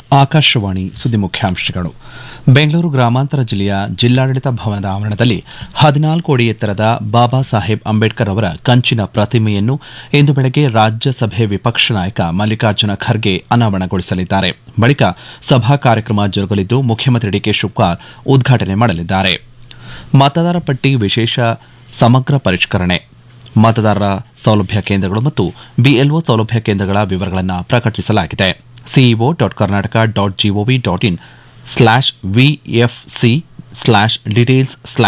ಆಕಾಶವಾಣಿ ಸುದ್ದಿ ಮುಖ್ಯಾಂಶಗಳು ಬೆಂಗಳೂರು ಗ್ರಾಮಾಂತರ ಜಿಲ್ಲೆಯ ಜಿಲ್ಲಾಡಳಿತ ಭವನದ ಆವರಣದಲ್ಲಿ ಹದಿನಾಲ್ಕು ಅಡಿ ಎತ್ತರದ ಬಾಬಾ ಸಾಹೇಬ್ ಅಂಬೇಡ್ಕರ್ ಅವರ ಕಂಚಿನ ಪ್ರತಿಮೆಯನ್ನು ಇಂದು ಬೆಳಗ್ಗೆ ರಾಜ್ಯಸಭೆ ವಿಪಕ್ಷ ನಾಯಕ ಮಲ್ಲಿಕಾರ್ಜುನ ಖರ್ಗೆ ಅನಾವರಣಗೊಳಿಸಲಿದ್ದಾರೆ ಬಳಿಕ ಸಭಾ ಕಾರ್ಯಕ್ರಮ ಜರುಗಲಿದ್ದು ಮುಖ್ಯಮಂತ್ರಿ ಡಿಕೆ ಶಿವಕುಮಾರ್ ಉದ್ಘಾಟನೆ ಮಾಡಲಿದ್ದಾರೆ ಮತದಾರ ಪಟ್ಟಿ ವಿಶೇಷ ಸಮಗ್ರ ಪರಿಷ್ಕರಣೆ ಮತದಾರರ ಸೌಲಭ್ಯ ಕೇಂದ್ರಗಳು ಮತ್ತು ಬಿಎಲ್ಒ ಸೌಲಭ್ಯ ಕೇಂದ್ರಗಳ ವಿವರಗಳನ್ನು ಪ್ರಕಟಿಸಲಾಗಿದೆ CEO dot Karnataka dot GOV dot in slash VFC slash details